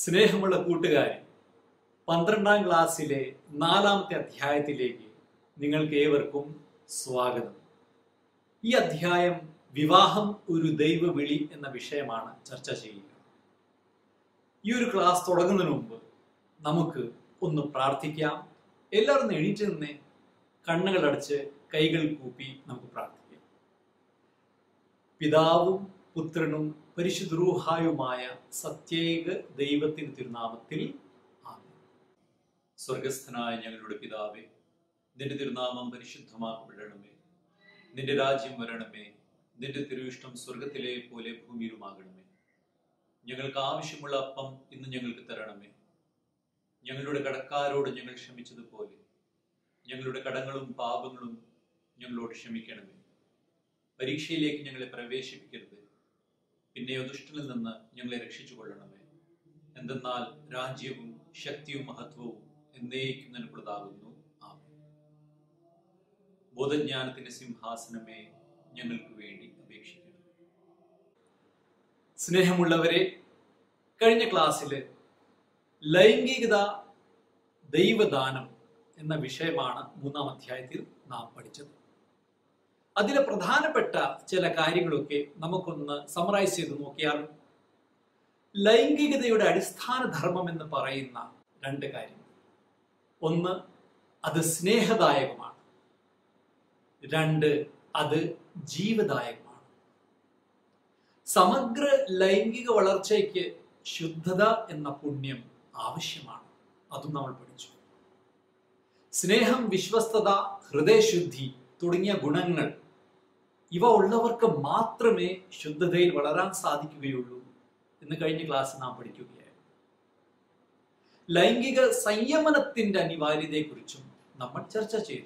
സ്നേഹമുള്ള കൂട്ടുകാരെ പന്ത്രണ്ടാം ക്ലാസ്സിലെ നാലാമത്തെ അധ്യായത്തിലേക്ക് നിങ്ങൾക്ക് ഏവർക്കും സ്വാഗതം ഈ അധ്യായം വിവാഹം ഒരു ദൈവവിളി എന്ന വിഷയമാണ് ചർച്ച ചെയ്യുക ഈ ഒരു ക്ലാസ് തുടങ്ങുന്നതിന് മുമ്പ് നമുക്ക് ഒന്ന് പ്രാർത്ഥിക്കാം എല്ലാവരും ഒന്ന് എണീറ്റ് നിന്ന് കണ്ണുകൾ അടച്ച് കൈകൾ കൂപ്പി നമുക്ക് പ്രാർത്ഥിക്കാം പിതാവും പുത്രനും പരിശുദ്രൂഹായുമായ സത്യേക ദൈവത്തിന് തിരുനാമത്തിൽ ആമേൻ സ്വർഗസ്ഥനായ ഞങ്ങളുടെ പിതാവേ നിന്റെ തിരുനാമം പരിശുദ്ധമാക്കപ്പെടണമേ നിന്റെ രാജ്യം വരണമേ നിന്റെ തിരുവിഷ്ടം സ്വർഗത്തിലെ പോലെ ഭൂമിയിലുമാകണമേ ഞങ്ങൾക്ക് ആവശ്യമുള്ള അപ്പം ഇന്ന് ഞങ്ങൾക്ക് തരണമേ ഞങ്ങളുടെ കടക്കാരോട് ഞങ്ങൾ ക്ഷമിച്ചതുപോലെ ഞങ്ങളുടെ കടങ്ങളും പാപങ്ങളും ഞങ്ങളോട് ക്ഷമിക്കണമേ പരീക്ഷയിലേക്ക് ഞങ്ങളെ പ്രവേശിപ്പിക്കരുത് പിന്നെ ദുഷ്ടനിൽ നിന്ന് ഞങ്ങളെ രക്ഷിച്ചു കൊള്ളണമേ എന്തെന്നാൽ രാജ്യവും ശക്തിയും മഹത്വവും എന്നേക്കും നിനക്കുള്ളതാകുന്നു ആമേൻ ബോധജ്ഞാനത്തിന്റെ സിംഹാസനമേ ഞങ്ങൾക്ക് വേണ്ടി അപേക്ഷിക്കണം സ്നേഹമുള്ളവരെ കഴിഞ്ഞ ക്ലാസ്സിൽ ലൈംഗികത ദൈവദാനം എന്ന വിഷയമാണ് മൂന്നാം അധ്യായത്തിൽ നാം പഠിച്ചത് അതിലെ പ്രധാനപ്പെട്ട ചില കാര്യങ്ങളൊക്കെ നമുക്കൊന്ന് സമറൈസ് ചെയ്ത് നോക്കിയാൽ ലൈംഗികതയുടെ അടിസ്ഥാന ധർമ്മം എന്ന് പറയുന്ന രണ്ട് കാര്യങ്ങൾ ഒന്ന് അത് സ്നേഹദായകമാണ് രണ്ട് അത് ജീവദായകമാണ് സമഗ്ര ലൈംഗിക വളർച്ചയ്ക്ക് ശുദ്ധത എന്ന പുണ്യം ആവശ്യമാണ് അതും നമ്മൾ പഠിച്ചു സ്നേഹം വിശ്വസ്തത ഹൃദയശുദ്ധി തുടങ്ങിയ ഗുണങ്ങൾ ഇവ ഉള്ളവർക്ക് മാത്രമേ ശുദ്ധതയിൽ വളരാൻ സാധിക്കുകയുള്ളൂ എന്ന് കഴിഞ്ഞ ക്ലാസ് നാം പഠിക്കുകയായിരുന്നു ലൈംഗിക സംയമനത്തിന്റെ അനിവാര്യതയെക്കുറിച്ചും നമ്മൾ ചർച്ച ചെയ്തു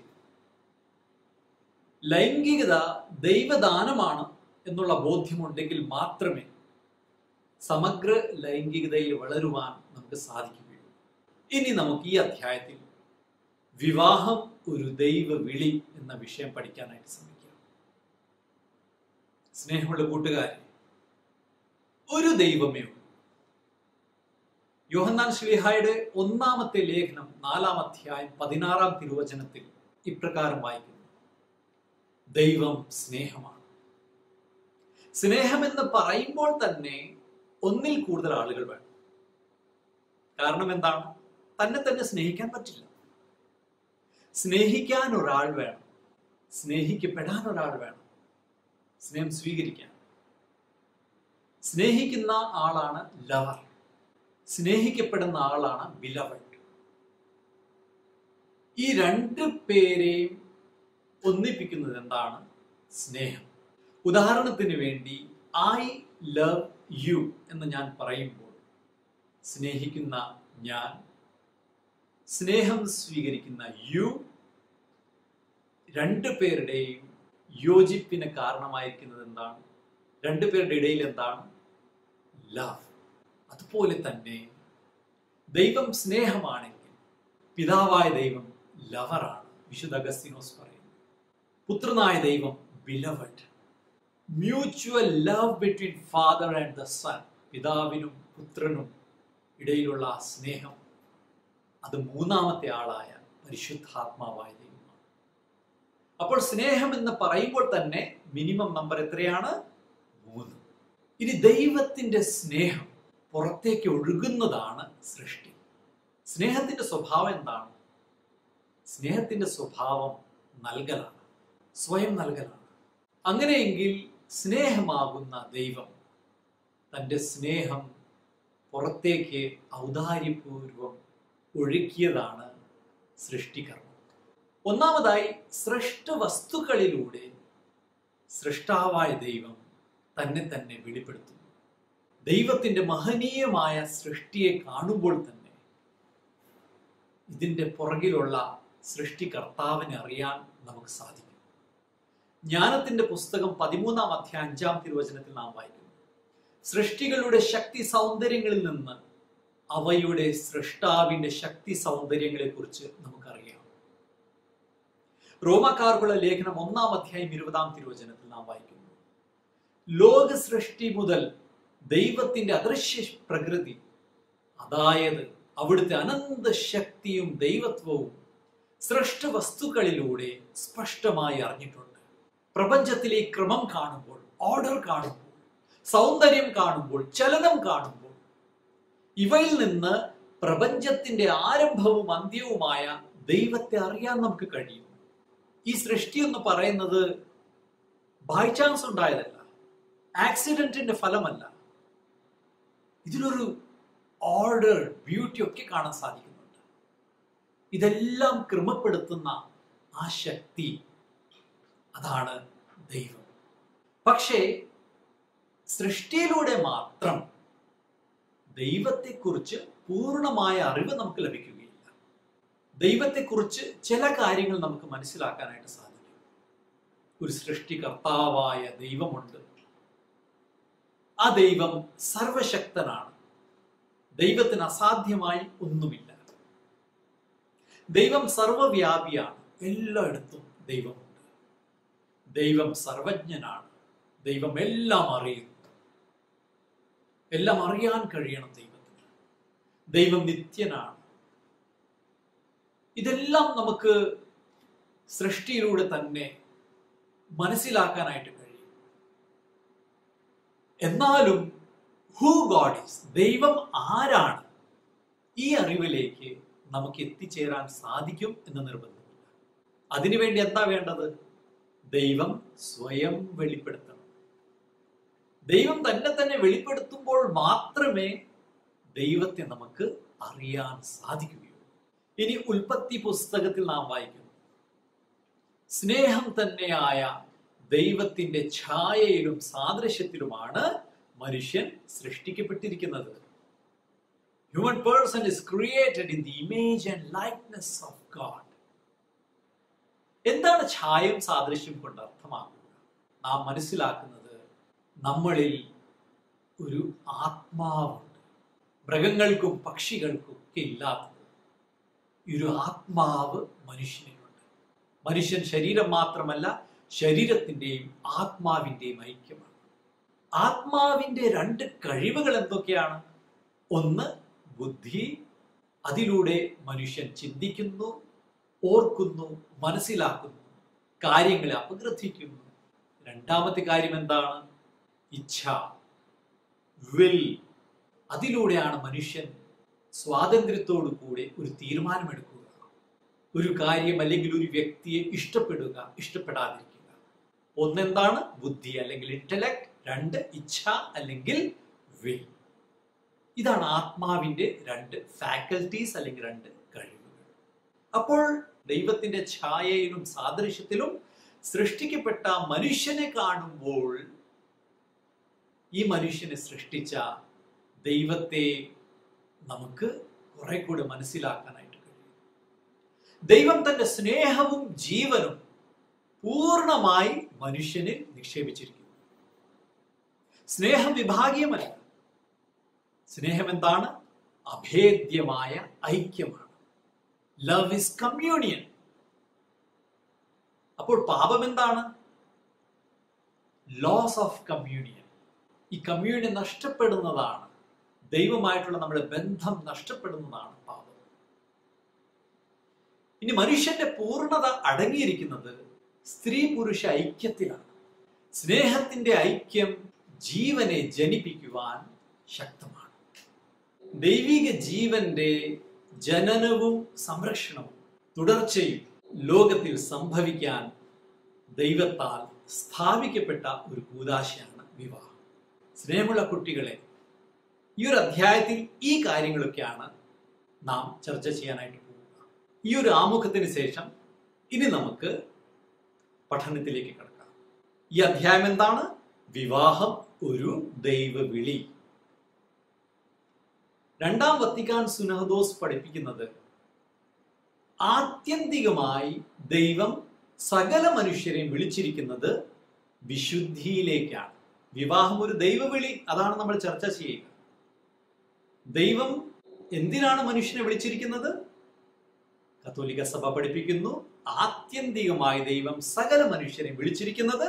ലൈംഗികത ദൈവദാനമാണ് എന്നുള്ള ബോധ്യമുണ്ടെങ്കിൽ മാത്രമേ സമഗ്ര ലൈംഗികതയിൽ വളരുവാൻ നമുക്ക് സാധിക്കുകയുള്ളൂ ഇനി നമുക്ക് ഈ അധ്യായത്തിൽ വിവാഹം ഒരു ദൈവ വിളി എന്ന വിഷയം പഠിക്കാനായിട്ട് ശ്രമിക്കാം സ്നേഹമുള്ള കൂട്ടുകാരെ ഒരു ദൈവമേ ഉള്ളൂ യോഹന്നാൻ ശ്ലീഹായുടെ ഒന്നാമത്തെ ലേഖനം നാലാം അധ്യായം പതിനാറാം തിരുവചനത്തിൽ ഇപ്രകാരം വായിക്കുന്നു ദൈവം സ്നേഹമാണ് സ്നേഹം എന്ന് പറയുമ്പോൾ തന്നെ ഒന്നിൽ കൂടുതൽ ആളുകൾ വേണം കാരണം എന്താണ് തന്നെ തന്നെ സ്നേഹിക്കാൻ പറ്റില്ല സ്നേഹിക്കാൻ ഒരാൾ വേണം സ്നേഹിക്കപ്പെടാൻ ഒരാൾ വേണം സ്നേഹം സ്വീകരിക്കാൻ സ്നേഹിക്കുന്ന ആളാണ് ലവർ സ്നേഹിക്കപ്പെടുന്ന ആളാണ് ബിലവഡ് ഈ രണ്ട് പേരെയും ഒന്നിപ്പിക്കുന്നത് എന്താണ് സ്നേഹം ഉദാഹരണത്തിന് വേണ്ടി ഐ ലവ് യു എന്ന് ഞാൻ പറയുമ്പോൾ സ്നേഹിക്കുന്ന ഞാൻ സ്നേഹം സ്വീകരിക്കുന്ന യു രണ്ടു പേരുടെയും യോജിപ്പിന് കാരണമായിരിക്കുന്നത് എന്താണ് രണ്ടു പേരുടെ ഇടയിൽ എന്താണ് ലവ് അതുപോലെ തന്നെ ദൈവം സ്നേഹമാണെങ്കിൽ പിതാവായ ദൈവം ലവറാണ് വിശുദ്ധ അഗസ്തിനോസ് പറയുന്നു പുത്രനായ ദൈവം beloved mutual love between father and the son പിതാവിനും പുത്രനും ഇടയിലുള്ള ആ സ്നേഹം അത് മൂന്നാമത്തെ ആളായ പരിശുദ്ധാത്മാവായ ദൈവമാണ് അപ്പോൾ സ്നേഹം എന്ന് പറയുമ്പോൾ തന്നെ മിനിമം നമ്പർ എത്രയാണ് മൂന്ന് ഇനി ദൈവത്തിന്റെ സ്നേഹം പുറത്തേക്ക് ഒഴുകുന്നതാണ് സൃഷ്ടി സ്നേഹത്തിന്റെ സ്വഭാവം എന്താണ് സ്നേഹത്തിന്റെ സ്വഭാവം നൽകലാണ് സ്വയം നൽകലാണ് അങ്ങനെയെങ്കിൽ സ്നേഹമാകുന്ന ദൈവം തൻ്റെ സ്നേഹം പുറത്തേക്ക് ഔദാര്യപൂർവം ഒഴുക്കിയതാണ് സൃഷ്ടികർമ്മം ഒന്നാമതായി സൃഷ്ട വസ്തുക്കളിലൂടെ സൃഷ്ടാവായ ദൈവം തന്നെ തന്നെ വെളിപ്പെടുത്തുന്നു ദൈവത്തിന്റെ മഹനീയമായ സൃഷ്ടിയെ കാണുമ്പോൾ തന്നെ ഇതിന്റെ പുറകിലുള്ള സൃഷ്ടികർത്താവിനെ അറിയാൻ നമുക്ക് സാധിക്കും ജ്ഞാനത്തിന്റെ പുസ്തകം പതിമൂന്നാം അധ്യായം അഞ്ചാം തിരുവചനത്തിൽ നാം വായിക്കുന്നു സൃഷ്ടികളുടെ ശക്തി സൗന്ദര്യങ്ങളിൽ നിന്ന് അവയുടെ സൃഷ്ടാവിന്റെ ശക്തി സൗന്ദര്യങ്ങളെ കുറിച്ച് നമുക്കറിയാം റോമാക്കാർക്കുള്ള ലേഖനം ഒന്നാം അധ്യായം ഇരുപതാം തിരുവചനത്തിൽ നാം വായിക്കുന്നു ലോക സൃഷ്ടി മുതൽ ദൈവത്തിന്റെ അദൃശ്യ പ്രകൃതി അതായത് അവിടുത്തെ അനന്ത ശക്തിയും ദൈവത്വവും സൃഷ്ട വസ്തുക്കളിലൂടെ സ്പഷ്ടമായി അറിഞ്ഞിട്ടുണ്ട് പ്രപഞ്ചത്തിലെ ക്രമം കാണുമ്പോൾ ഓർഡർ കാണുമ്പോൾ സൗന്ദര്യം കാണുമ്പോൾ ചലനം കാണുമ്പോൾ ഇവയിൽ നിന്ന് പ്രപഞ്ചത്തിന്റെ ആരംഭവും അന്ത്യവുമായ ദൈവത്തെ അറിയാൻ നമുക്ക് കഴിയും ഈ സൃഷ്ടി എന്ന് പറയുന്നത് ബൈ ചാൻസ് ഉണ്ടായതല്ല ആക്സിഡന്റിന്റെ ഫലമല്ല ഇതിലൊരു ഓർഡർ ബ്യൂട്ടി ഒക്കെ കാണാൻ സാധിക്കുന്നുണ്ട് ഇതെല്ലാം ക്രമപ്പെടുത്തുന്ന ആ ശക്തി അതാണ് ദൈവം പക്ഷേ സൃഷ്ടിയിലൂടെ മാത്രം ദൈവത്തെക്കുറിച്ച് പൂർണ്ണമായ അറിവ് നമുക്ക് ലഭിക്കുകയില്ല ദൈവത്തെക്കുറിച്ച് ചില കാര്യങ്ങൾ നമുക്ക് മനസ്സിലാക്കാനായിട്ട് സാധിക്കും ഒരു സൃഷ്ടികർത്താവായ ദൈവമുണ്ട് ആ ദൈവം സർവശക്തനാണ് ദൈവത്തിന് അസാധ്യമായി ഒന്നുമില്ല ദൈവം സർവവ്യാപിയാണ് എല്ലായിടത്തും ദൈവമുണ്ട് ദൈവം സർവജ്ഞനാണ് ദൈവം എല്ലാം അറിയുന്നു എല്ലാം അറിയാൻ കഴിയണം ദൈവത്തിന് ദൈവം നിത്യനാണ് ഇതെല്ലാം നമുക്ക് സൃഷ്ടിയിലൂടെ തന്നെ മനസ്സിലാക്കാനായിട്ട് കഴിയും എന്നാലും ഹൂ ഗോഡ് ഈസ് ദൈവം ആരാണ് ഈ അറിവിലേക്ക് നമുക്ക് എത്തിച്ചേരാൻ സാധിക്കും എന്ന് നിർബന്ധമില്ല അതിനുവേണ്ടി എന്താ വേണ്ടത് ദൈവം സ്വയം വെളിപ്പെടുത്തണം ദൈവം തന്നെ തന്നെ വെളിപ്പെടുത്തുമ്പോൾ മാത്രമേ ദൈവത്തെ നമുക്ക് അറിയാൻ സാധിക്കുകയുള്ളൂ ഇനി ഉൽപ്പത്തി പുസ്തകത്തിൽ നാം വായിക്കുന്നു സ്നേഹം തന്നെയായ ദൈവത്തിന്റെ ഛായയിലും സാദൃശ്യത്തിലുമാണ് മനുഷ്യൻ സൃഷ്ടിക്കപ്പെട്ടിരിക്കുന്നത് human person is created in the image and likeness of God എന്താണ് ഛായയും സാദൃശ്യം കൊണ്ട് അർത്ഥമാക്കുക നാം മനസ്സിലാക്കുന്നത് നമ്മളിൽ ഒരു ആത്മാവുണ്ട് മൃഗങ്ങൾക്കും പക്ഷികൾക്കും ഒക്കെ ഇല്ലാത്തത് ഈ ഒരു ആത്മാവ് മനുഷ്യനിലുണ്ട് മനുഷ്യൻ ശരീരം മാത്രമല്ല ശരീരത്തിന്റെയും ആത്മാവിന്റെയും ഐക്യമാണ് ആത്മാവിന്റെ രണ്ട് കഴിവുകൾ എന്തൊക്കെയാണ് ഒന്ന് ബുദ്ധി അതിലൂടെ മനുഷ്യൻ ചിന്തിക്കുന്നു ഓർക്കുന്നു മനസ്സിലാക്കുന്നു കാര്യങ്ങളെ അപഗ്രഥിക്കുന്നു രണ്ടാമത്തെ കാര്യം എന്താണ് ഇച്ഛ വിൽ അതിലൂടെയാണ് മനുഷ്യൻ സ്വാതന്ത്ര്യത്തോടു കൂടെ ഒരു തീരുമാനമെടുക്കുക ഒരു കാര്യം അല്ലെങ്കിൽ ഒരു വ്യക്തിയെ ഇഷ്ടപ്പെടുക ഇഷ്ടപ്പെടാതിരിക്കുക ഒന്നെന്താണ് ബുദ്ധി അല്ലെങ്കിൽ ഇന്റലക്ട് രണ്ട് ഇച്ഛ അല്ലെങ്കിൽ വിൽ ഇതാണ് ആത്മാവിന്റെ രണ്ട് ഫാക്കൽറ്റീസ് അല്ലെങ്കിൽ രണ്ട് കഴിവുകൾ അപ്പോൾ ദൈവത്തിന്റെ ഛായയിലും സാദൃശ്യത്തിലും സൃഷ്ടിക്കപ്പെട്ട മനുഷ്യനെ കാണുമ്പോൾ ഈ മനുഷ്യനെ സൃഷ്ടിച്ച ദൈവത്തെ നമുക്ക് കുറെ കൂടെ മനസ്സിലാക്കാനായിട്ട് കഴിയും ദൈവം തന്റെ സ്നേഹവും ജീവനും പൂർണ്ണമായി മനുഷ്യനിൽ നിക്ഷേപിച്ചിരിക്കുന്നു സ്നേഹം വിഭാഗീയമല്ല സ്നേഹം എന്താണ് അഭേദ്യമായ ഐക്യമാണ് ലവ് ഇസ് കമ്മ്യൂണിയൻ അപ്പോൾ പാപം എന്താണ് ലോസ് ഓഫ് കമ്മ്യൂണിയൻ ഈ കമ്മ്യൂണിയൻ നഷ്ടപ്പെടുന്നതാണ് ദൈവമായിട്ടുള്ള നമ്മുടെ ബന്ധം നഷ്ടപ്പെടുന്നതാണ് പാപം ഇനി മനുഷ്യന്റെ പൂർണ്ണത അടങ്ങിയിരിക്കുന്നത് സ്ത്രീ പുരുഷ ഐക്യത്തിലാണ് സ്നേഹത്തിന്റെ ഐക്യം ജീവനെ ജനിപ്പിക്കുവാൻ ശക്തമാണ് ദൈവിക ജീവന്റെ ജനനവും സംരക്ഷണവും തുടർച്ചയും ലോകത്തിൽ സംഭവിക്കാൻ ദൈവത്താൽ സ്ഥാപിക്കപ്പെട്ട ഒരു കൂതാശയാണ് വിവാഹം സ്നേഹമുള്ള കുട്ടികളെ ഈ ഒരു അധ്യായത്തിൽ ഈ കാര്യങ്ങളൊക്കെയാണ് നാം ചർച്ച ചെയ്യാനായിട്ട് പോവുക ഈ ഒരു ആമുഖത്തിന് ശേഷം ഇനി നമുക്ക് പഠനത്തിലേക്ക് കിടക്കാം ഈ അധ്യായം എന്താണ് വിവാഹം ഒരു ദൈവവിളി രണ്ടാം വത്തിക്കാൻ സുനഹദോസ് പഠിപ്പിക്കുന്നത് ആത്യന്തികമായി ദൈവം സകല മനുഷ്യരെയും വിളിച്ചിരിക്കുന്നത് വിശുദ്ധിയിലേക്കാണ് വിവാഹം ഒരു ദൈവവിളി അതാണ് നമ്മൾ ചർച്ച ചെയ്യുക ദൈവം എന്തിനാണ് മനുഷ്യനെ വിളിച്ചിരിക്കുന്നത് കത്തോലിക്ക സഭ പഠിപ്പിക്കുന്നു ആത്യന്തികമായി ദൈവം സകല മനുഷ്യരെ വിളിച്ചിരിക്കുന്നത്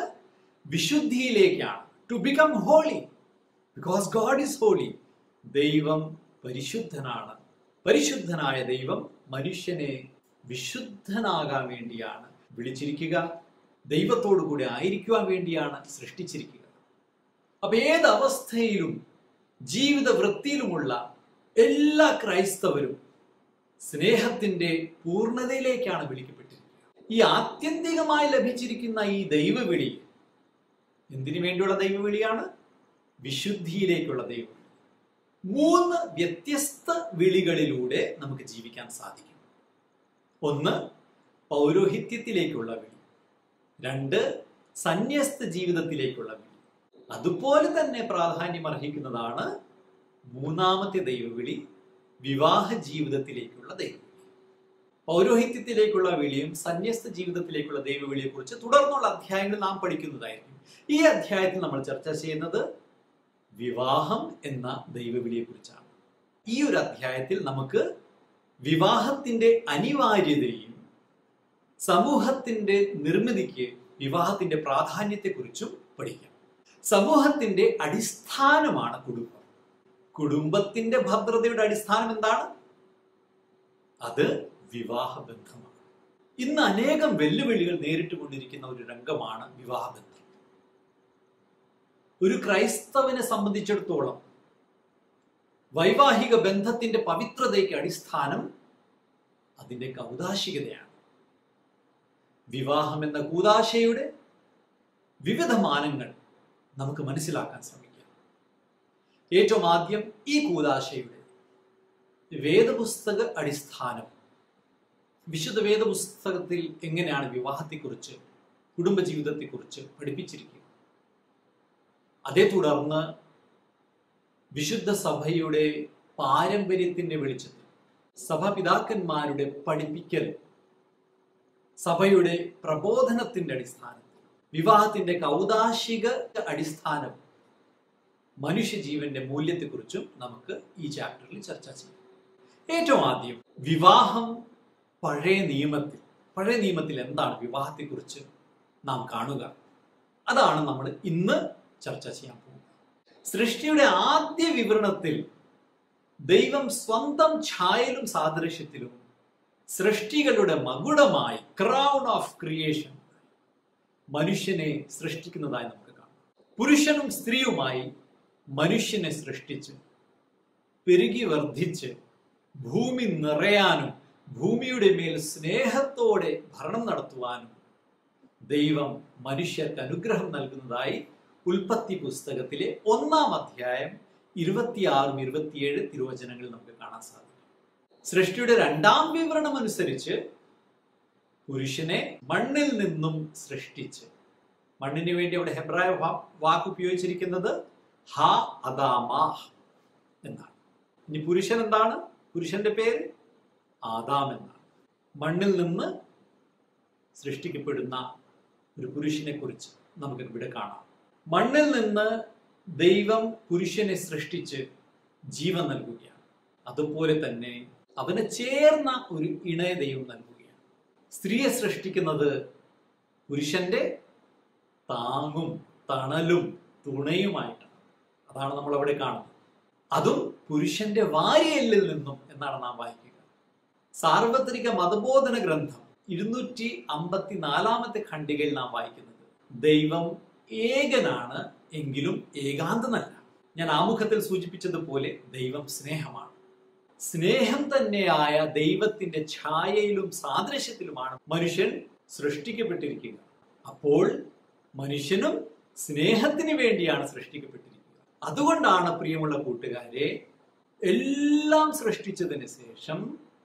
വിശുദ്ധിയിലേക്കാണ് to become holy because God is holy ദൈവം പരിശുദ്ധനാണ് പരിശുദ്ധനായ ദൈവം മനുഷ്യനെ വിശുദ്ധനാകാൻ വേണ്ടിയാണ് വിളിച്ചിരിക്കുക ദൈവത്തോടു കൂടി ആയിരിക്കുവാൻ വേണ്ടിയാണ് സൃഷ്ടിച്ചിരിക്കുക അപ്പൊ ഏത് അവസ്ഥയിലും ജീവിത വൃത്തിയിലുമുള്ള എല്ലാ ക്രൈസ്തവരും സ്നേഹത്തിന്റെ പൂർണ്ണതയിലേക്കാണ് വിളിക്കപ്പെട്ടിരിക്കുക ഈ ആത്യന്തികമായി ലഭിച്ചിരിക്കുന്ന ഈ ദൈവവിളി എന്തിനു വേണ്ടിയുള്ള ദൈവവിളിയാണ് വിശുദ്ധിയിലേക്കുള്ള ദൈവവിളി മൂന്ന് വ്യത്യസ്ത വിളികളിലൂടെ നമുക്ക് ജീവിക്കാൻ സാധിക്കും ഒന്ന് പൗരോഹിത്യത്തിലേക്കുള്ള വിളി രണ്ട് സന്യസ്ത ജീവിതത്തിലേക്കുള്ള വിളി അതുപോലെ തന്നെ പ്രാധാന്യം അർഹിക്കുന്നതാണ് മൂന്നാമത്തെ ദൈവവിളി വിവാഹ ജീവിതത്തിലേക്കുള്ള ദൈവവിളി പൗരോഹിത്യത്തിലേക്കുള്ള വിളിയും സന്യസ്ത ജീവിതത്തിലേക്കുള്ള ദൈവവിളിയെ കുറിച്ച് തുടർന്നുള്ള അധ്യായങ്ങൾ നാം പഠിക്കുന്നതായിരിക്കും ഈ അധ്യായത്തിൽ നമ്മൾ ചർച്ച ചെയ്യുന്നത് വിവാഹം എന്ന ദൈവവിളിയെ കുറിച്ചാണ് ഈ ഒരു അധ്യായത്തിൽ നമുക്ക് വിവാഹത്തിന്റെ അനിവാര്യതയും സമൂഹത്തിന്റെ നിർമ്മിതിക്ക് വിവാഹത്തിന്റെ പ്രാധാന്യത്തെക്കുറിച്ചും പഠിക്കാം സമൂഹത്തിന്റെ അടിസ്ഥാനമാണ് കുടുംബം കുടുംബത്തിന്റെ ഭദ്രതയുടെ അടിസ്ഥാനം എന്താണ് അത് വിവാഹബന്ധമാണ് ഇന്ന് അനേകം വെല്ലുവിളികൾ നേരിട്ടുകൊണ്ടിരിക്കുന്ന ഒരു രംഗമാണ് വിവാഹബന്ധം ഒരു ക്രൈസ്തവനെ സംബന്ധിച്ചിടത്തോളം വൈവാഹിക ബന്ധത്തിന്റെ പവിത്രതയ്ക്ക് അടിസ്ഥാനം അതിന്റെ കൗതാശികതയാണ് വിവാഹം എന്ന കൂതാശയുടെ വിവിധ മാനങ്ങൾ നമുക്ക് മനസ്സിലാക്കാൻ ശ്രമിക്കാം ഏറ്റവും ആദ്യം ഈ കൂതാശയുടെ വേദപുസ്തക അടിസ്ഥാനം വിശുദ്ധ വേദപുസ്തകത്തിൽ എങ്ങനെയാണ് വിവാഹത്തെക്കുറിച്ച് കുടുംബജീവിതത്തെക്കുറിച്ച് പഠിപ്പിച്ചിരിക്കുക അതേ തുടർന്ന് വിശുദ്ധ സഭയുടെ പാരമ്പര്യത്തിന്റെ വെളിച്ചത്തിൽ സഭാപിതാക്കന്മാരുടെ പഠിപ്പിക്കൽ സഭയുടെ പ്രബോധനത്തിന്റെ അടിസ്ഥാനത്തിൽ വിവാഹത്തിന്റെ കൗതാശിക അടിസ്ഥാനം മനുഷ്യജീവന്റെ മൂല്യത്തെക്കുറിച്ചും നമുക്ക് ഈ ചാപ്റ്ററിൽ ചർച്ച ചെയ്യാം ഏറ്റവും ആദ്യം വിവാഹം പഴയ നിയമത്തിൽ പഴയ നിയമത്തിൽ എന്താണ് വിവാഹത്തെക്കുറിച്ച് നാം കാണുക അതാണ് നമ്മൾ ഇന്ന് ചർച്ച ചെയ്യാൻ പോകുന്നത് സൃഷ്ടിയുടെ ആദ്യ വിവരണത്തിൽ ദൈവം സ്വന്തം ഛായയിലും സാദൃശ്യത്തിലും സൃഷ്ടികളുടെ മകുടമായി ക്രൗൺ ഓഫ് ക്രിയേഷൻ മനുഷ്യനെ സൃഷ്ടിക്കുന്നതായി നമുക്ക് കാണാം പുരുഷനും സ്ത്രീയുമായി മനുഷ്യനെ സൃഷ്ടിച്ച് പെരുകി വർദ്ധിച്ച് ഭൂമി നിറയാനും ഭൂമിയുടെ മേൽ സ്നേഹത്തോടെ ഭരണം നടത്തുവാനും ദൈവം മനുഷ്യർക്ക് അനുഗ്രഹം നൽകുന്നതായി ഉൽപ്പത്തി പുസ്തകത്തിലെ ഒന്നാം അധ്യായം ഇരുപത്തിയാറും ഇരുപത്തിയേഴ് തിരുവചനങ്ങളിൽ നമുക്ക് കാണാൻ സാധിക്കും സൃഷ്ടിയുടെ രണ്ടാം വിവരണം അനുസരിച്ച് പുരുഷനെ മണ്ണിൽ നിന്നും സൃഷ്ടിച്ച് മണ്ണിന് വേണ്ടി അവിടെ ഹെബ്രായ വാ- വാക്ക് ഉപയോഗിച്ചിരിക്കുന്നത് ഹ അദാമാഹ് എന്നാണ് ഇനി പുരുഷൻ എന്താണ് പുരുഷന്റെ പേര് ആദാം എന്നാണ് മണ്ണിൽ നിന്ന് സൃഷ്ടിക്കപ്പെടുന്ന ഒരു പുരുഷനെ കുറിച്ച് നമുക്ക് ഇവിടെ കാണാം മണ്ണിൽ നിന്ന് ദൈവം പുരുഷനെ സൃഷ്ടിച്ച് ജീവൻ നൽകുകയാണ് അതുപോലെ തന്നെ അവന് ചേർന്ന ഒരു ഇണയ ദൈവം നൽകുകയാണ് സ്ത്രീയെ സൃഷ്ടിക്കുന്നത് പുരുഷന്റെ താങ്ങും തണലും തുണയുമായിട്ടാണ് അതാണ് നമ്മൾ അവിടെ കാണുന്നത് അതും പുരുഷന്റെ വാരിയല്ലിൽ നിന്നും എന്നാണ് നാം വായിക്കുക സാർവത്രിക മതബോധന ഗ്രന്ഥം ഇരുന്നൂറ്റി അമ്പത്തിനാലാമത്തെ ഖണ്ഡികയിൽ നാം വായിക്കുന്നത് ദൈവം ഏകനാണ് എങ്കിലും ഏകാന്തനല്ല ഞാൻ ആമുഖത്തിൽ സൂചിപ്പിച്ചതുപോലെ ദൈവം സ്നേഹമാണ് സ്നേഹം തന്നെയായ ദൈവത്തിന്റെ ഛായയിലും സാദൃശ്യത്തിലുമാണ് മനുഷ്യൻ സൃഷ്ടിക്കപ്പെട്ടിരിക്കുക അപ്പോൾ മനുഷ്യനും സ്നേഹത്തിന് വേണ്ടിയാണ് സൃഷ്ടിക്കപ്പെട്ടിരിക്കുക അതുകൊണ്ടാണ് പ്രിയമുള്ള കൂട്ടുകാരെ എല്ലാം സൃഷ്ടിച്ചതിന് ശേഷം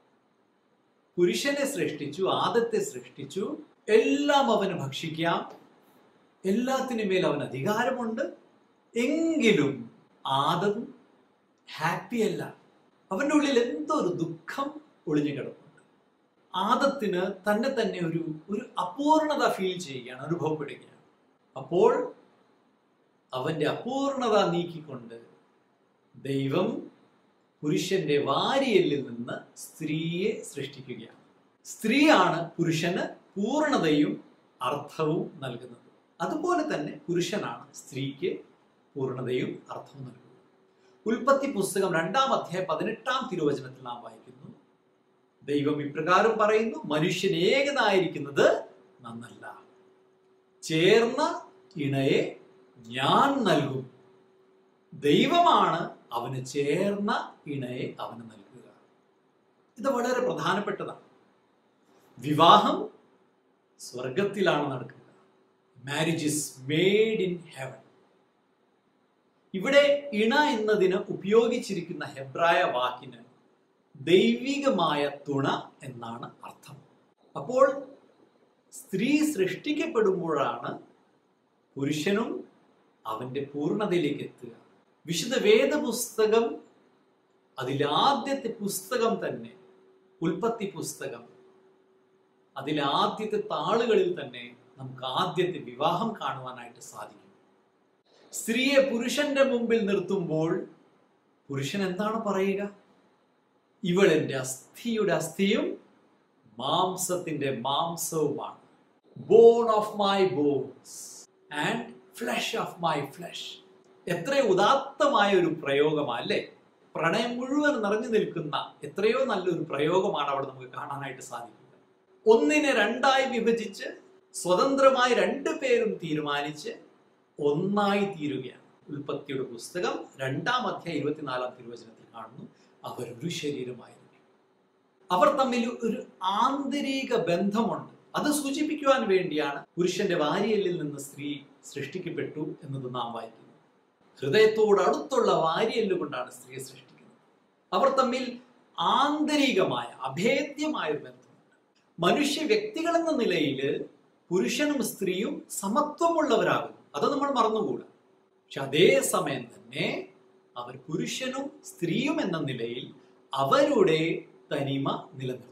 പുരുഷനെ സൃഷ്ടിച്ചു ആദത്തെ സൃഷ്ടിച്ചു എല്ലാം അവന് ഭക്ഷിക്കാം എല്ലാത്തിനു മേൽ അവന് അധികാരമുണ്ട് എങ്കിലും ആദം ഹാപ്പി അല്ല അവന്റെ ഉള്ളിൽ എന്തോ ഒരു ദുഃഖം ഒളിഞ്ഞു കിടപ്പുണ്ട് ആദത്തിന് തന്നെ തന്നെ ഒരു ഒരു അപൂർണത ഫീൽ ചെയ്യുകയാണ് അനുഭവപ്പെടുകയാണ് അപ്പോൾ അവന്റെ അപൂർണത നീക്കിക്കൊണ്ട് ദൈവം പുരുഷന്റെ വാരിയല്ലിൽ നിന്ന് സ്ത്രീയെ സൃഷ്ടിക്കുകയാണ് സ്ത്രീയാണ് പുരുഷന് പൂർണ്ണതയും അർത്ഥവും നൽകുന്നത് അതുപോലെ തന്നെ പുരുഷനാണ് സ്ത്രീക്ക് പൂർണ്ണതയും അർത്ഥവും നൽകുന്നത് ഉൽപ്പത്തി പുസ്തകം രണ്ടാം അധ്യായം പതിനെട്ടാം തിരുവചനത്തിൽ നാം വായിക്കുന്നു ദൈവം ഇപ്രകാരം പറയുന്നു മനുഷ്യൻ ഏകനായിരിക്കുന്നത് നന്നല്ല ചേർന്ന ഇണയെ ഞാൻ നൽകും ദൈവമാണ് അവന് ചേർന്ന ഇണയെ അവന് നൽകുക ഇത് വളരെ പ്രധാനപ്പെട്ടതാണ് വിവാഹം സ്വർഗത്തിലാണ് നടക്കുക marriage is made in heaven ഇവിടെ ഇണ എന്നതിന് ഉപയോഗിച്ചിരിക്കുന്ന ഹെബ്രായ വാക്കിന് ദൈവികമായ തുണ എന്നാണ് അർത്ഥം അപ്പോൾ സ്ത്രീ സൃഷ്ടിക്കപ്പെടുമ്പോഴാണ് പുരുഷനും അവന്റെ പൂർണ്ണതയിലേക്ക് എത്തുക വിശുദ്ധ വേദപുസ്തകം അതിലെ ആദ്യത്തെ പുസ്തകം തന്നെ ഉൽപ്പത്തി പുസ്തകം അതിലെ ആദ്യത്തെ താളുകളിൽ തന്നെ നമുക്ക് ആദ്യത്തെ വിവാഹം കാണുവാനായിട്ട് സാധിക്കും സ്ത്രീയെ പുരുഷന്റെ മുമ്പിൽ നിർത്തുമ്പോൾ പുരുഷൻ എന്താണ് പറയുക ഇവൾ എൻ്റെ അസ്ഥിയുടെ അസ്ഥിയും മാംസത്തിന്റെ മാംസവുമാണ് bone of my bones and flesh of my flesh എത്ര ഉദാത്തമായ ഒരു പ്രയോഗമാണ് അല്ലേ പ്രണയം മുഴുവൻ നിറഞ്ഞു നിൽക്കുന്ന എത്രയോ നല്ലൊരു പ്രയോഗമാണ് അവിടെ നമുക്ക് കാണാനായിട്ട് സാധിക്കുക ഒന്നിനെ രണ്ടായി വിഭജിച്ച് സ്വതന്ത്രമായി രണ്ടു പേരും തീരുമാനിച്ച് ഒന്നായി തീരുകയാണ് ഉൽപ്പത്തിയുടെ പുസ്തകം രണ്ടാം അധ്യായം ഇരുപത്തിനാലാം തിരുവചനത്തിൽ കാണുന്നു അവർ ഒരു ശരീരമായിരുന്നു അവർ തമ്മിൽ ഒരു ആന്തരിക ബന്ധമുണ്ട് അത് സൂചിപ്പിക്കുവാൻ വേണ്ടിയാണ് പുരുഷന്റെ വാരിയലിൽ നിന്ന് സ്ത്രീ സൃഷ്ടിക്കപ്പെട്ടു എന്നത് നാം വായിക്കുന്നു ഹൃദയത്തോട് അടുത്തുള്ള വാരിയല് കൊണ്ടാണ് സ്ത്രീയെ സൃഷ്ടിക്കുന്നത് അവർ തമ്മിൽ ആന്തരികമായ അഭേദ്യമായ ഒരു ബന്ധമുണ്ട് മനുഷ്യ വ്യക്തികൾ എന്ന നിലയിൽ പുരുഷനും സ്ത്രീയും സമത്വമുള്ളവരാകുന്നു അത് നമ്മൾ മറന്നുകൂടാ പക്ഷെ അതേ സമയം തന്നെ അവർ പുരുഷനും സ്ത്രീയും എന്ന നിലയിൽ അവരുടെ തനിമ നിലനിർത്തും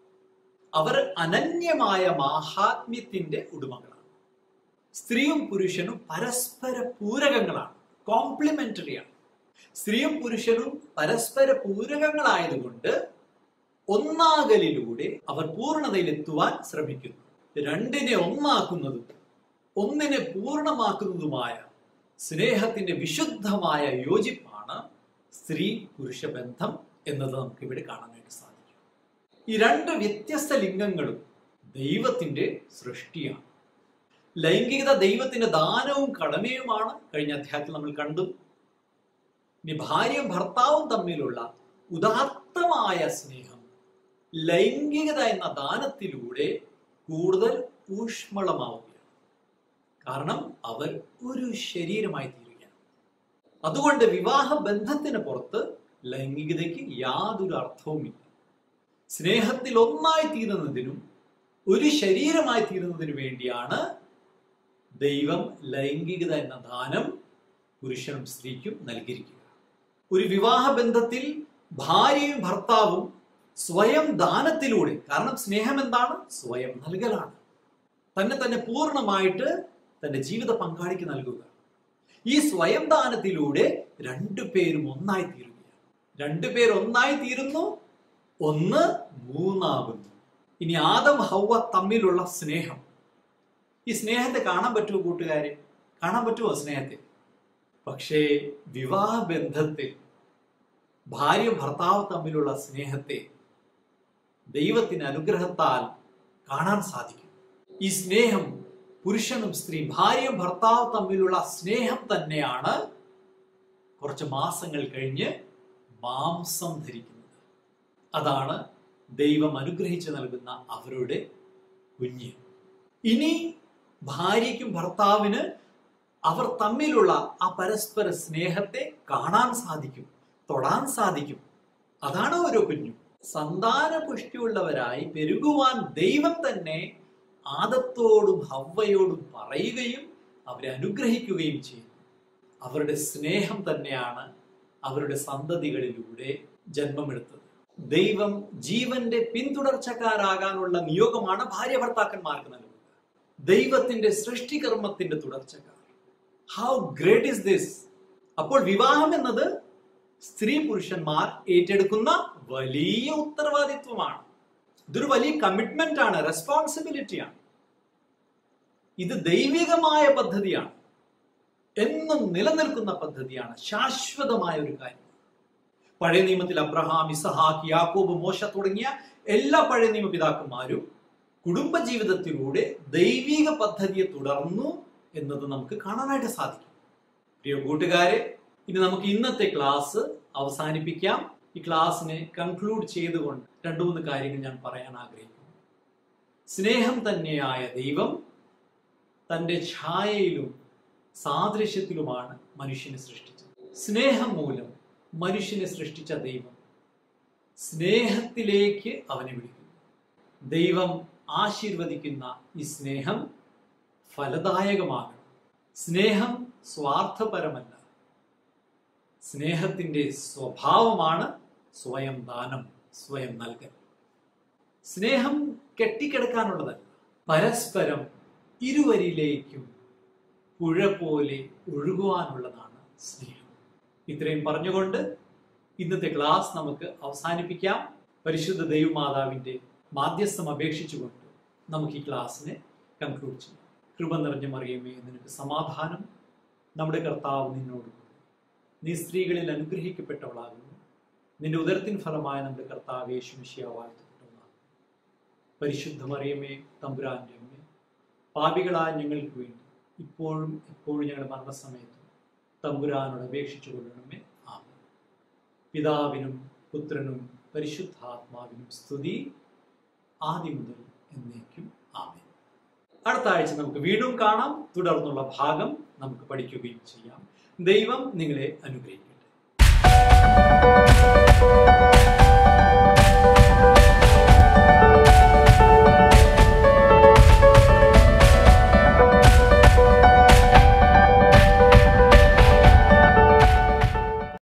അവർ അനന്യമായ മാഹാത്മ്യത്തിന്റെ ഉടമകളാണ് സ്ത്രീയും പുരുഷനും പരസ്പര പൂരകങ്ങളാണ് കോംപ്ലിമെന്ററിയാണ് സ്ത്രീയും പുരുഷനും പരസ്പര പൂരകങ്ങളായതുകൊണ്ട് ഒന്നാകലിലൂടെ അവർ പൂർണ്ണതയിലെത്തുവാൻ ശ്രമിക്കുന്നു രണ്ടിനെ ഒന്നാക്കുന്നതും ഒന്നിനെ പൂർണ്ണമാക്കുന്നതുമായ സ്നേഹത്തിന്റെ വിശുദ്ധമായ യോജിപ്പാണ് സ്ത്രീ പുരുഷ ബന്ധം എന്നത് നമുക്ക് ഇവിടെ കാണാനായിട്ട് സാധിക്കും ഈ രണ്ട് വ്യത്യസ്ത ലിംഗങ്ങളും ദൈവത്തിന്റെ സൃഷ്ടിയാണ് ലൈംഗികത ദൈവത്തിന്റെ ദാനവും കടമയുമാണ് കഴിഞ്ഞ അധ്യായത്തിൽ നമ്മൾ കണ്ടു ഇനി ഭാര്യയും ഭർത്താവും തമ്മിലുള്ള ഉദാത്തമായ സ്നേഹം ലൈംഗികത എന്ന ദാനത്തിലൂടെ കൂടുതൽ ഊഷ്മളമാവുകയാണ് കാരണം അവർ ഒരു ശരീരമായി തീരുകയാണ് അതുകൊണ്ട് വിവാഹ ബന്ധത്തിന് പുറത്ത് ലൈംഗികതയ്ക്ക് യാതൊരു അർത്ഥവുമില്ല സ്നേഹത്തിൽ ഒന്നായി തീരുന്നതിനും ഒരു ശരീരമായി തീരുന്നതിനു വേണ്ടിയാണ് ദൈവം ലൈംഗികത എന്ന ദാനം പുരുഷനും സ്ത്രീക്കും നൽകിയിരിക്കുക ഒരു വിവാഹ ബന്ധത്തിൽ ഭാര്യയും ഭർത്താവും സ്വയം ദാനത്തിലൂടെ കാരണം സ്നേഹം എന്താണ് സ്വയം നൽകലാണ് തന്നെ തന്നെ പൂർണ്ണമായിട്ട് തന്റെ ജീവിത പങ്കാളിക്ക് നൽകുക ഈ സ്വയം ദാനത്തിലൂടെ രണ്ടു പേരും ഒന്നായി തീരുകയാണ് രണ്ടുപേർ ഒന്നായി തീരുന്നു ഒന്ന് മൂന്നാകുന്നു ഇനി ആദം ഹൗവ തമ്മിലുള്ള സ്നേഹം ഈ സ്നേഹത്തെ കാണാൻ പറ്റുമോ കൂട്ടുകാരെ കാണാൻ പറ്റുമോ സ്നേഹത്തെ പക്ഷേ വിവാഹ ബന്ധത്തിൽ ഭാര്യ ഭർത്താവ് തമ്മിലുള്ള സ്നേഹത്തെ ദൈവത്തിന് അനുഗ്രഹത്താൽ കാണാൻ സാധിക്കും ഈ സ്നേഹം പുരുഷനും സ്ത്രീ ഭാര്യയും ഭർത്താവ് തമ്മിലുള്ള സ്നേഹം തന്നെയാണ് കുറച്ച് മാസങ്ങൾ കഴിഞ്ഞ് മാംസം ധരിക്കുന്നത് അതാണ് ദൈവം അനുഗ്രഹിച്ചു നൽകുന്ന അവരുടെ കുഞ്ഞ് ഇനി ഭാര്യയ്ക്കും ഭർത്താവിന് അവർ തമ്മിലുള്ള ആ പരസ്പര സ്നേഹത്തെ കാണാൻ സാധിക്കും തൊടാൻ സാധിക്കും അതാണ് ഓരോ കുഞ്ഞും സന്താന പുഷ്ടിയുള്ളവരായി പെരുകുവാൻ ദൈവം തന്നെ ആദത്തോടും ഹവ്വയോടും പറയുകയും അവരെ അനുഗ്രഹിക്കുകയും ചെയ്യും അവരുടെ സ്നേഹം തന്നെയാണ് അവരുടെ സന്തതികളിലൂടെ ജന്മമെടുത്തത് ദൈവം ജീവന്റെ പിന്തുടർച്ചക്കാരാകാനുള്ള നിയോഗമാണ് ഭാര്യ ഭർത്താക്കന്മാർക്ക് നൽകുന്നത് ദൈവത്തിന്റെ സൃഷ്ടികർമ്മത്തിന്റെ തുടർച്ചക്കാർ ഹൗ ഗ്രേറ്റ് ഇസ് ദിസ് അപ്പോൾ വിവാഹം എന്നത് സ്ത്രീ പുരുഷന്മാർ ഏറ്റെടുക്കുന്ന വലിയ ഉത്തരവാദിത്വമാണ് ഇതൊരു വലിയ കമ്മിറ്റ്മെന്റ് ആണ് റെസ്പോൺസിബിലിറ്റിയാണ് ഇത് ദൈവികമായ പദ്ധതിയാണ് എന്നും നിലനിൽക്കുന്ന പദ്ധതിയാണ് ശാശ്വതമായ ഒരു കാര്യം പഴയ നിയമത്തിൽ അബ്രഹാം ഇസഹാക്ക് യാക്കോബ് മോശ തുടങ്ങിയ എല്ലാ പഴയ നിയമ പിതാക്കന്മാരും കുടുംബ ജീവിതത്തിലൂടെ ദൈവിക പദ്ധതിയെ തുടർന്നു എന്നത് നമുക്ക് കാണാനായിട്ട് സാധിക്കും പ്രിയ കൂട്ടുകാരെ ഇനി നമുക്ക് ഇന്നത്തെ ക്ലാസ് അവസാനിപ്പിക്കാം ഈ ക്ലാസ്സിനെ കൺക്ലൂഡ് ചെയ്തുകൊണ്ട് രണ്ടു മൂന്ന് കാര്യങ്ങൾ ഞാൻ പറയാൻ ആഗ്രഹിക്കുന്നു സ്നേഹം തന്നെയായ ദൈവം തൻ്റെ ഛായയിലും സാദൃശ്യത്തിലുമാണ് മനുഷ്യനെ സൃഷ്ടിച്ചത് സ്നേഹം മൂലം മനുഷ്യനെ സൃഷ്ടിച്ച ദൈവം സ്നേഹത്തിലേക്ക് അവനെ വിളിക്കുന്നു ദൈവം ആശീർവദിക്കുന്ന ഈ സ്നേഹം ഫലദായകമാകണം സ്നേഹം സ്വാർത്ഥപരമല്ല സ്നേഹത്തിന്റെ സ്വഭാവമാണ് സ്വയം ദാനം സ്വയം നൽകൽ സ്നേഹം കെട്ടിക്കിടക്കാനുള്ളതല്ല പരസ്പരം ഇരുവരിലേക്കും പുഴ പോലെ ഒഴുകുവാനുള്ളതാണ് സ്നേഹം ഇത്രയും പറഞ്ഞുകൊണ്ട് ഇന്നത്തെ ക്ലാസ് നമുക്ക് അവസാനിപ്പിക്കാം പരിശുദ്ധ ദൈവമാതാവിന്റെ മാധ്യസ്ഥം അപേക്ഷിച്ചുകൊണ്ട് നമുക്ക് ഈ ക്ലാസ്സിനെ കൺക്ലൂഡ് ചെയ്യാം കൃപ നിറഞ്ഞ മറിയമേ നിനക്ക് സമാധാനം നമ്മുടെ കർത്താവ് നിന്നോട് കൂടെ. നീ സ്ത്രീകളിൽ അനുഗ്രഹിക്കപ്പെട്ടവളാകുന്നു നിന്റെ ഉദരത്തിൻ ഫലമായ നമ്മുടെ കർത്താവ് യേശുമിശിയ വാഴ്ത്തപ്പെട്ടവളാകുന്നു പരിശുദ്ധ മറിയമേ തമ്പുരാന്റെ അമ്മേ പാപികളായ ഞങ്ങൾക്ക് വേണ്ടി ഇപ്പോഴും എപ്പോഴും ഞങ്ങളുടെ മരണസമയത്തും തമ്പുരാനോട് അപേക്ഷിച്ചു കൊള്ളണമേ ആമേൻ പിതാവിനും പുത്രനും പരിശുദ്ധാത്മാവിനും സ്തുതി ആദ്യം മുതൽ എന്നേക്കും ആമേൻ അടുത്ത ആഴ്ച നമുക്ക് വീണ്ടും കാണാം തുടർന്നുള്ള ഭാഗം നമുക്ക് പഠിക്കുകയും ചെയ്യാം ദൈവം നിങ്ങളെ അനുഗ്രഹിക്കട്ടെ